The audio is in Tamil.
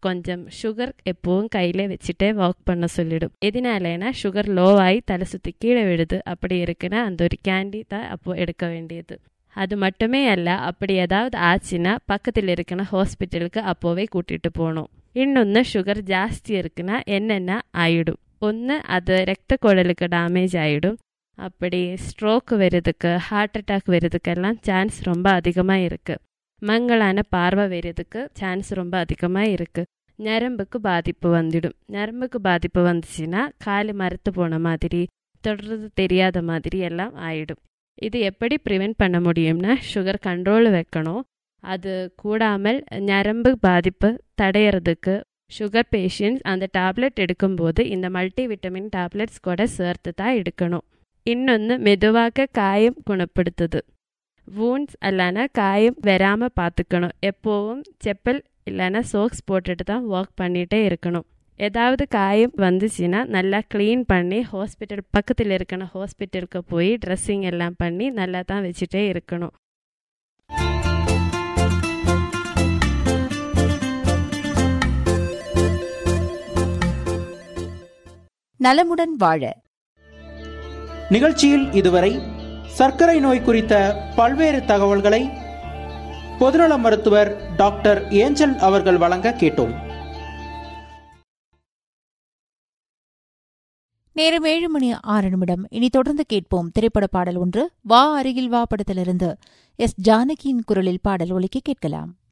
கொஞ்சம் சுகர் எப்பவும் கையில வச்சுட்டே வாக் பண்ண சொல்லிடும் எதனாலனா சுகர் லோவாகி தலை சுற்றி கீழே விடுது அப்படி இருக்குன்னா அந்த ஒரு கேண்டி தான் அப்போ எடுக்க வேண்டியது அது மட்டுமே அல்ல அப்படி ஏதாவது ஆச்சுன்னா பக்கத்தில் இருக்கிற ஹாஸ்பிட்டலுக்கு அப்போவே கூட்டிட்டு போகணும் இன்னொன்று சுகர் ஜாஸ்தி இருக்குன்னா என்னென்ன ஆயிடும் ஒன்று அது ரத்த குடலுக்கு டேமேஜ் ஆகிடும் அப்படி ஸ்ட்ரோக் வருதுக்கு ஹார்ட் அட்டாக் வருதுக்கெல்லாம் சான்ஸ் ரொம்ப அதிகமாக இருக்குது மங்களான பார்வை வருதுக்கு சான்ஸ் ரொம்ப அதிகமாக இருக்குது நரம்புக்கு பாதிப்பு வந்துடும் நரம்புக்கு பாதிப்பு வந்துச்சுன்னா கால் மரத்து போன மாதிரி தொடர்றது தெரியாத மாதிரி எல்லாம் ஆயிடும் இது எப்படி ப்ரிவெண்ட் பண்ண முடியும்னா சுகர் கண்ட்ரோல் வைக்கணும் அது கூடாமல் நரம்பு பாதிப்பு தடையிறதுக்கு சுகர் பேஷண்ட்ஸ் அந்த டேப்லெட் எடுக்கும்போது இந்த மல்டி விட்டமின் டேப்லெட்ஸ் கூட சேர்த்து தான் எடுக்கணும் இன்னொன்று மெதுவாக காயம் குணப்படுத்துது வூண்ட்ஸ் இல்லைன்னா காயம் வராமல் பார்த்துக்கணும் எப்போவும் செப்பல் இல்லைன்னா சோக்ஸ் போட்டுட்டு தான் ஒர்க் பண்ணிகிட்டே இருக்கணும் ஏதாவது காயம் வந்துச்சுன்னா நல்லா க்ளீன் பண்ணி ஹாஸ்பிட்டல் பக்கத்தில் இருக்கிற ஹாஸ்பிட்டலுக்கு போய் ட்ரெஸ்ஸிங் எல்லாம் பண்ணி நல்லா தான் வச்சுட்டே இருக்கணும் நலமுடன் வாழ நிகழ்ச்சியில் இதுவரை சர்க்கரை நோய் குறித்த பல்வேறு தகவல்களை பொதுநல மருத்துவர் டாக்டர் ஏஞ்சல் அவர்கள் வழங்க கேட்டோம் நேரம் ஏழு மணி ஆறு நிமிடம் இனி தொடர்ந்து கேட்போம் திரைப்பட பாடல் ஒன்று வா அருகில் வா படத்திலிருந்து எஸ் ஜானகியின் குரலில் பாடல் ஒலிக்க கேட்கலாம்